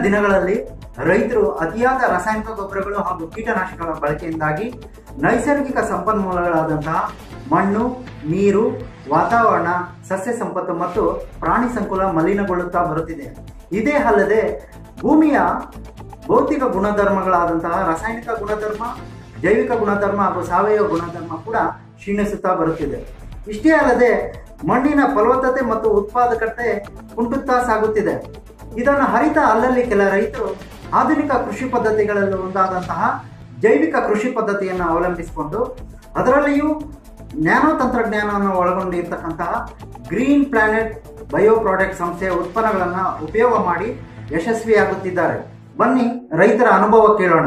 ದಿನಗಳಲ್ಲಿ ರೈತರು ಅತಿಯಾದ ರಾಸಾಯನಿಕ ಗೊಬ್ಬರಗಳು ಹಾಗೂ ಕೀಟನಾಶಕಗಳ ಬಳಕೆಯಿಂದಾಗಿ ನೈಸರ್ಗಿಕ ಸಂಪನ್ಮೂಲಗಳಾದಂತಹ ಮಣ್ಣು ನೀರು ವಾತಾವರಣ ಸಸ್ಯ ಸಂಪತ್ತು ಮತ್ತು ಪ್ರಾಣಿ ಸಂಕುಲ ಮಲಿನಗೊಳ್ಳುತ್ತಾ ಬರುತ್ತಿದೆ ಇದೇ ಅಲ್ಲದೆ ಭೂಮಿಯ ಭೌತಿಕ ಗುಣಧರ್ಮಗಳಾದಂತಹ ರಾಸಾಯನಿಕ ಗುಣಧರ್ಮ ಜೈವಿಕ ಗುಣಧರ್ಮ ಹಾಗೂ ಸಾವಯವ ಗುಣಧರ್ಮ ಕೂಡ ಕ್ಷೀಣಿಸುತ್ತಾ ಬರುತ್ತಿದೆ ಇಷ್ಟೇ ಅಲ್ಲದೆ ಮಣ್ಣಿನ ಫಲವತ್ತತೆ ಮತ್ತು ಉತ್ಪಾದಕತೆ ಕುಂಟುತ್ತಾ ಸಾಗುತ್ತಿದೆ ಇದನ್ನು ಹರಿತ ಅಲ್ಲಲ್ಲಿ ಕೆಲ ರೈತರು ಆಧುನಿಕ ಕೃಷಿ ಪದ್ಧತಿಗಳಲ್ಲಿ ಒಂದಾದಂತಹ ಜೈವಿಕ ಕೃಷಿ ಪದ್ಧತಿಯನ್ನು ಅವಲಂಬಿಸಿಕೊಂಡು ಅದರಲ್ಲಿಯೂ ನ್ಯಾನೋ ತಂತ್ರಜ್ಞಾನವನ್ನು ಒಳಗೊಂಡಿರ್ತಕ್ಕಂತಹ ಗ್ರೀನ್ ಪ್ಲಾನೆಟ್ ಬಯೋ ಪ್ರಾಡಕ್ಟ್ ಸಂಸ್ಥೆಯ ಉತ್ಪನ್ನಗಳನ್ನು ಉಪಯೋಗ ಮಾಡಿ ಯಶಸ್ವಿಯಾಗುತ್ತಿದ್ದಾರೆ ಬನ್ನಿ ರೈತರ ಅನುಭವ ಕೇಳೋಣ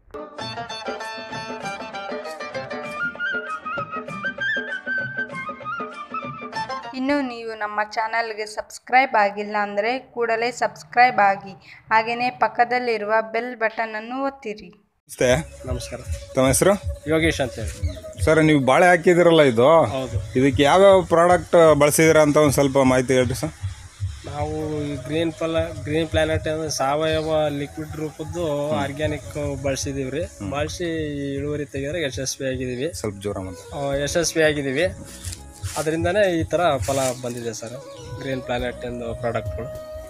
ಇನ್ನು ನೀವು ನಮ್ಮ ಚಾನಲ್ಗೆ ಸಬ್ಸ್ಕ್ರೈಬ್ ಆಗಿಲ್ಲ ಅಂದರೆ ಕೂಡಲೇ ಸಬ್ಸ್ಕ್ರೈಬ್ ಆಗಿ ಹಾಗೆಯೇ ಪಕ್ಕದಲ್ಲಿರುವ ಬೆಲ್ ಬಟನನ್ನು ಒತ್ತಿರಿ ನಮಸ್ತೆ ನಮಸ್ಕಾರ ತಮ್ಮ ಹೆಸರು ಯೋಗೇಶ್ ಅಂತೇಳಿ ಸರ್ ನೀವು ಬಾಳೆ ಹಾಕಿದಿರಲ್ಲ ಇದು ಹೌದು ಇದಕ್ಕೆ ಯಾವ್ಯಾವ ಪ್ರಾಡಕ್ಟ್ ಬಳಸಿದಿರ ಅಂತ ಒಂದು ಸ್ವಲ್ಪ ಮಾಹಿತಿ ಹೇಳ್ರಿ ಸರ್ ನಾವು ಈ ಗ್ರೀನ್ ಪಲ ಗ್ರೀನ್ ಪ್ಲಾನೆಟ್ ಅಂದ್ರೆ ಸಾವಯವ ಲಿಕ್ವಿಡ್ ರೂಪದ್ದು ಆರ್ಗ್ಯಾನಿಕ್ ಬಳಸಿದೀವಿ ರೀ ಬಳಸಿ ಇಳುವರಿ ತೆಗೆದ್ರೆ ಯಶಸ್ವಿ ಆಗಿದ್ದೀವಿ ಸ್ವಲ್ಪ ಜೋರ ಮತ್ತೆ ಆ, ಯಶಸ್ವಿ ಆಗಿದ್ದೀವಿ ಅದರಿಂದನೇ ಈ ಥರ ಫಲ ಬಂದಿದೆ ಸರ್ ಗ್ರೀನ್ ಪ್ಲಾನೆಟ್ ಎಂದು ಪ್ರಾಡಕ್ಟ್ಗಳು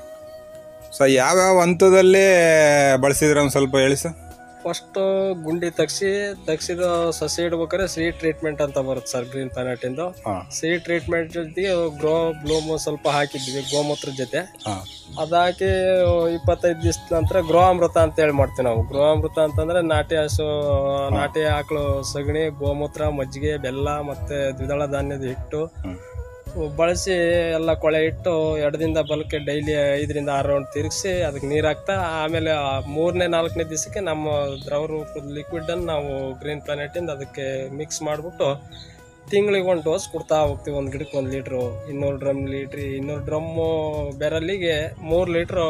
ಸರ್ ಯಾವ್ಯಾವ ಹಂತದಲ್ಲಿ ಬಳಸಿದಿರ ಒಂದು ಸ್ವಲ್ಪ ಹೇಳಿ ಸರ್ ಫಸ್ಟ್ ಗುಂಡಿ ತಗ್ಸಿ ತಗ್ಸಿದ ಸಸಿ ಇಡ್ಬೇಕಾದ್ರೆ ಸಿ ಟ್ರೀಟ್ಮೆಂಟ್ ಅಂತ ಬರುತ್ತೆ ಸರ್ ಗ್ರೀನ್ ಪ್ಲಾನೆಟ್ ಇಂದು ಹಾಂ ಸಿ ಟ್ರೀಟ್ಮೆಂಟ್ ಜೊತೆಗೆ ಗ್ರೋ ಬ್ಲೂಮ್ ಸ್ವಲ್ಪ ಹಾಕಿದ್ವಿ ಗೋಮೂತ್ರದ ಜೊತೆ ಹಾಂ ಅದಾಕಿ ಇಪ್ಪತ್ತೈದು ದಿವಸ ನಂತರ ಗೃಹ ಅಮೃತ ಅಂತ ಹೇಳಿ ಮಾಡ್ತೀವಿ ನಾವು ಗೃಹ ಅಮೃತ ಅಂತಂದ್ರೆ ನಾಟಿ ಹಸು ನಾಟಿ ಆಕಳು ಸಗಣಿ ಗೋಮೂತ್ರ ಮಜ್ಜಿಗೆ ಬೆಲ್ಲ ಮತ್ತೆ ದ್ವಿದಳ ಧಾನ್ಯದ ಹಿಟ್ಟು ಬಳಸಿ ಎಲ್ಲ ಕೊಳೆ ಇಟ್ಟು ಎಡದಿಂದ ಬಲಕ್ಕೆ ಡೈಲಿ ಐದರಿಂದ ಆರು ರೌಂಡ್ ತಿರುಗಿಸಿ ಅದಕ್ಕೆ ನೀರು ಹಾಕ್ತಾ ಆಮೇಲೆ ಆ ಮೂರನೇ ನಾಲ್ಕನೇ ದಿವಸಕ್ಕೆ ನಮ್ಮ ದ್ರವ ರೂಪದ ಲಿಕ್ವಿಡನ್ನು ನಾವು ಗ್ರೀನ್ ಪ್ಲಾನೆಟಿಂದ ಅದಕ್ಕೆ ಮಿಕ್ಸ್ ಮಾಡಿಬಿಟ್ಟು ತಿಂಗಳಿಗೆ ಒಂದು ಡೋಸ್ ಕೊಡ್ತಾ ಹೋಗ್ತೀವಿ ಒಂದು ಗಿಡಕ್ಕೆ ಒಂದು ಲೀಟ್ರು ಇನ್ನೂರು ಡ್ರಮ್ ಲೀಟ್ರಿ ಇನ್ನೂರು ಡ್ರಮ್ಮು ಬೆರಲ್ಲಿಗೆ ಮೂರು ಲೀಟ್ರು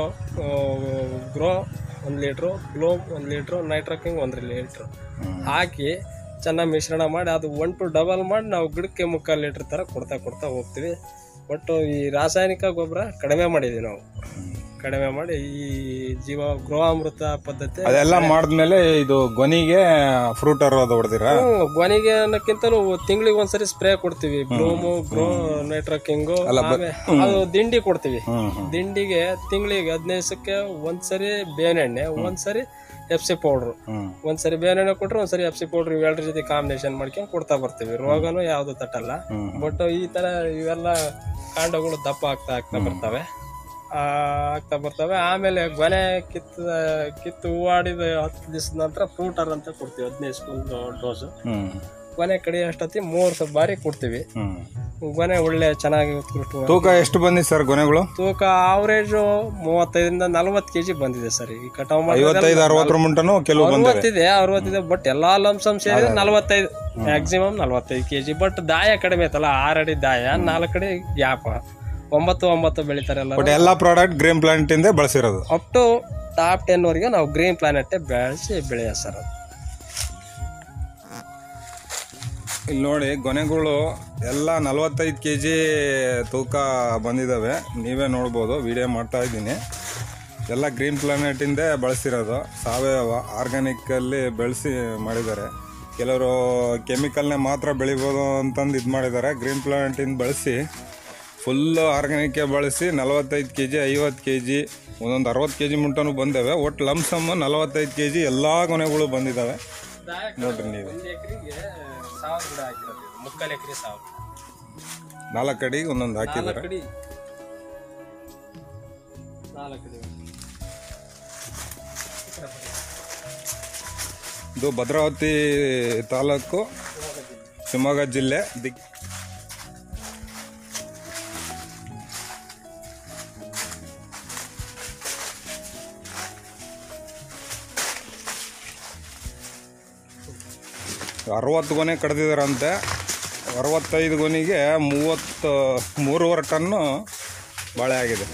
ಗ್ರೋ ಒಂದು ಲೀಟ್ರು ಗ್ಲೋಮ್ ಒಂದು ಲೀಟ್ರು ನೈಟ್ರಕಿಂಗ್ ಒಂದು ಲೀಟ್ರು ಹಾಕಿ ಚೆನ್ನಾಗಿ ಮಿಶ್ರಣ ಮಾಡಿ ಅದು ಒನ್ ಟು ಡಬಲ್ ಮಾಡಿ ನಾವು ಗಿಡಕ್ಕೆ ಮುಕ್ಕಾಲು ಲೀಟ್ರ್ ಥರ ಕೊಡ್ತಾ ಕೊಡ್ತಾ ಹೋಗ್ತೀವಿ ಒಟ್ಟು ಈ ರಾಸಾಯನಿಕ ಗೊಬ್ಬರ ಕಡಿಮೆ ಮಾಡಿದ್ದೀವಿ ನಾವು ಕಡಿಮೆ ಮಾಡಿ ಈ ಜೀವ ಗೃಹಾಮೃತ ಪದ್ಧತಿ ಅದೆಲ್ಲ ಮಾಡಿದ್ಮೇಲೆ ಇದು ಗೊನಿಗೆ ಫ್ರೂಟ್ ಅರ್ವಾದ ಹೊಡೆದಿರ ಹ್ಮ್, ಗೊನೆಗೆ ಅನ್ನಕ್ಕಿಂತಲೂ ತಿಂಗಳಿಗೆ ಒಂದ್ಸರಿ ಸ್ಪ್ರೇ ಕೊಡ್ತೀವಿ ಬ್ಲೂಮು ಗ್ರೋ ನೈಟ್ರಕಿಂಗು ಆಮೇಲೆ ಅದು ದಿಂಡಿ ಕೊಡ್ತೀವಿ ಹ್ಮ್ ಹ್ಮ್ ದಿಂಡಿಗೆ ತಿಂಗಳಿಗೆ ಹದಿನೈದು ದಿವಸಕ್ಕೆ ಒಂದ್ಸರಿ ಬೇನೆಣ್ಣೆ ಒಂದ್ಸರಿ ಎಫ್ ಸಿ ಪೌಡ್ರು ಹ್ಮ್ ಒಂದ್ಸರಿ ಬೇನೆಣ್ಣೆ ಕೊಟ್ರೆ ಒಂದ್ಸರಿ ಎಫ್ ಸಿ ಪೌಡ್ರ್ ಇವೆರಡರ ಜೊತೆ ಕಾಂಬಿನೇಷನ್ ಮಾಡ್ಕೊಂಡು ಕೊಡ್ತಾ ಬರ್ತೀವಿ ರೋಗನು ಯಾವ್ದು ತಟ್ಟಲ್ಲ ಹ್ಮ್. ಬಟ್ ಈ ತರ ಇವೆಲ್ಲ ಕಾಂಡಗಳು ದಪ್ಪ ಆಗ್ತಾ ಆಗ್ತಾ ಬರ್ತವೆ ಆ, ಆಗ್ತಾ ಬರ್ತವೆ ಆಮೇಲೆ ಗೊನೆ ಕಿತ್ತ ಕಿತ್ತು ಹೂವಾಡಿದ ಹತ್ತು ದಿವಸದ ನಂತರ ಫ್ರೂಟರ್ ಅಂತ ಕೊಡ್ತೀವಿ ಹದಿನೈದು ಸ್ಪೂನ್ ಡೋಸು ಹ್ಮ್ ಗೊನೆ ಕಡಿ ಅಷ್ಟೊತ್ತಿ ಮೂರು ಬಾರಿ ಕೊಡ್ತೀವಿ ಹ್ಮ್ ಗೊನೆ ಒಳ್ಳೆ ಚೆನ್ನಾಗಿ ಉತ್ಕೃಷ್ಟ ತೂಕ ಎಷ್ಟು ಬಂದಿದೆ ಸರ್ ಗೊನೆಗಳು ತೂಕ ಆವರೇಜ್ ಮೂವತ್ತೈದರಿಂದ ನಲವತ್ತು ಕೆಜಿ ಬಂದಿದೆ ಸರ್ ಈ ಕಟಾವ್ ಐವತ್ತೈದು ಅರವತ್ತರ ಮುಂಟನು ಕೆಲವು ಬಂದಿದೆ ಅರವತ್ತಿದೆ ಅರವತ್ತಿದೆ ಬಟ್ ಎಲ್ಲಾ ಲಂಸಮ್ ಸೇರಿ ನಲವತ್ತೈದು ಮ್ಯಾಕ್ಸಿಮಮ್ ನಲವತ್ತೈದು ಕೆಜಿ ಬಟ್ ದಾಯ ಕಡಿಮೆ ಐತಲ್ಲ ಆರಡಿ ದಾಯ ನಾಲ್ಕಡಿ ಗ್ಯಾಪ್ ಒಂಬತ್ತು ಒಂಬತ್ತು ಬೆಳಿತಾರಲ್ಲ ಬಟ್ ಎಲ್ಲಾ ಪ್ರಾಡಕ್ಟ್ ಗ್ರೀನ್ ಪ್ಲಾಂಟ್ ಇಂದ ಬಳಸಿರೋದು ಅಪ್ ಟು ಟಾಪ್ ಟೆನ್ ವರೆಗೆ ನಾವು ಗ್ರೀನ್ ಪ್ಲಾನೆಟ್ ಬೆಳೆಸಿ ಬೆಳೆಯ ಸರ್ ಅದು ಇಲ್ಲಿ ನೋಡಿ ಗೊನೆಗಳು ಎಲ್ಲ ನಲವತ್ತೈದು ಕೆ ಜಿ ತೂಕ ಬಂದಿದ್ದಾವೆ ನೀವೇ ನೋಡ್ಬೋದು ವಿಡಿಯೋ ಮಾಡ್ತಾ ಇದ್ದೀನಿ ಎಲ್ಲ ಗ್ರೀನ್ ಪ್ಲಾನೆಟಿಂದೇ ಬಳಸಿರೋದು ಸಾವಯವ ಆರ್ಗ್ಯಾನಿಕ್ಕಲ್ಲಿ ಬೆಳೆಸಿ ಮಾಡಿದ್ದಾರೆ ಕೆಲವರು ಕೆಮಿಕಲ್ನೇ ಮಾತ್ರ ಬೆಳಿಬೋದು ಅಂತಂದು ಇದು ಮಾಡಿದ್ದಾರೆ ಗ್ರೀನ್ ಪ್ಲಾನೆಟಿಂದ ಬಳಸಿ ಫುಲ್ಲು ಆರ್ಗ್ಯಾನಿಕ್ಕೆ ಬಳಸಿ ನಲವತ್ತೈದು ಕೆ ಜಿ ಐವತ್ತು ಕೆ ಜಿ ಒಂದೊಂದು ಅರವತ್ತು ಕೆ ಜಿ ಮುಂಟನೂ ಬಂದವೆ ಒಟ್ಟು ಲಮ್ಸಮ್ಮು ನಲವತ್ತೈದು ಕೆ ಜಿ ಎಲ್ಲ ಗೊನೆಗಳು ಬಂದಿದ್ದಾವೆ ನೋಡ್ರಿ ನೀವು ಒಂದು ಎಕರೆಗೆ ಸಾವಿರ ಗಿಡ ಹಾಕಿರೋದು ಇದು. ಮುಕ್ಕಾಲು ಎಕರೆ ಸಾವಿರ ನಾಲ್ಕು ಅಡಿಗೆ ಒಂದೊಂದು ಹಾಕಿದ್ದಾರೆ ನಾಲ್ಕು ಅಡಿ ನಾಲ್ಕು ಅಡಿ ಇದು ಭದ್ರಾವತಿ ತಾಲೂಕು ಶಿವಮೊಗ್ಗ ಜಿಲ್ಲೆ ದಿಕ್ ಅರವತ್ತು ಗೊನೆ ಕಡ್ದಿದಾರಂತೆ ಅರವತ್ತೈದು ಗೊನೆಗೆ ಮೂವತ್ತು ಮೂರುವರೆ ಟನ್ನು ಬಾಳೆ ಆಗಿದೆ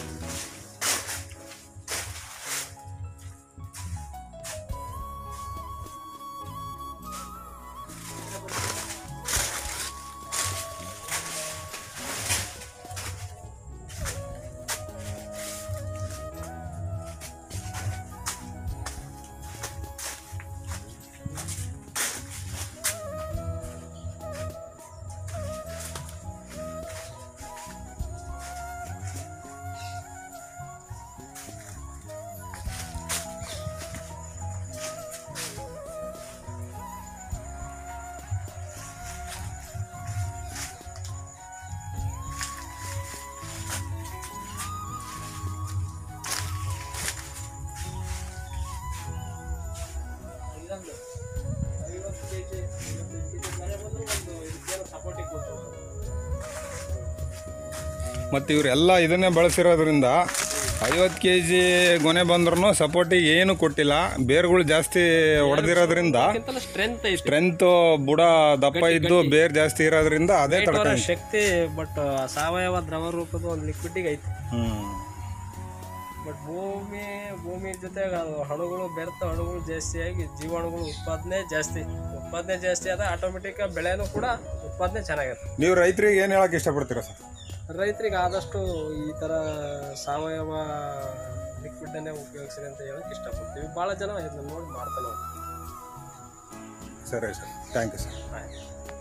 ಮತ್ತು ಇವರೆಲ್ಲ ಇದನ್ನೇ ಬಳಸಿರೋದ್ರಿಂದ ಐವತ್ತು ಕೆ ಜಿ ಗೊನೆ ಬಂದ್ರೂ ಸಪೋರ್ಟಿಗೆ ಏನು ಕೊಟ್ಟಿಲ್ಲ ಬೇರುಗಳು ಜಾಸ್ತಿ ಹೊಡೆದಿರೋದ್ರಿಂದ ಅದಕ್ಕಿಂತಲೂ ಸ್ಟ್ರೆಂತ್ ಐತಿ ಸ್ಟ್ರೆಂತ್ ಬುಡ ದಪ್ಪ ಇದ್ದು ಬೇರ್ ಜಾಸ್ತಿ ಇರೋದ್ರಿಂದ ಅದೇ ಅವರ ತಡ್ಕೊಂಡು ಶಕ್ತಿ ಬಟ್ ಸಾವಯವ ದ್ರವ ರೂಪದ ಒಂದು ಲಿಕ್ವಿಡ್ಗೆ ಐತಿ ಹ್ಮ್ ಬಟ್ ಭೂಮಿ ಭೂಮಿ ಜೊತೆಗೆ ಅದು ಹಣುಗಳು ಬೆರೆತ ಹಣುಗಳು ಜಾಸ್ತಿ ಆಗಿ ಜೀವಾಣುಗಳು ಉತ್ಪಾದನೆ ಜಾಸ್ತಿ ಉತ್ಪಾದನೆ ಜಾಸ್ತಿ ಆದ ಆಟೋಮೆಟಿಕ್ ಬೆಳೆನೂ ಕೂಡ ಉತ್ಪಾದನೆ ಚೆನ್ನಾಗಿರುತ್ತೆ ನೀವು ರೈತರಿಗೆ ಏನು ಹೇಳಕ್ ಇಷ್ಟಪಡ್ತೀರಾ ಸರ್ ರೈತರಿಗೆ ಆದಷ್ಟು ಈ ಥರ ಸಾವಯವ ಲಿಕ್ವಿಡನ್ನೇ ಉಪಯೋಗಿಸಿರಿ ಅಂತ ಹೇಳಕ್ ಇಷ್ಟಪಡ್ತೀವಿ ಭಾಳ ಜನ ಇದನ್ನ ನೋಡಿ ಮಾಡ್ತಾನೆ ಹೋಗ್ತಾರೆ. ಸರಿ ಸರ್ ಥ್ಯಾಂಕ್ ಯು ಸರ್ ಆಯ್ತು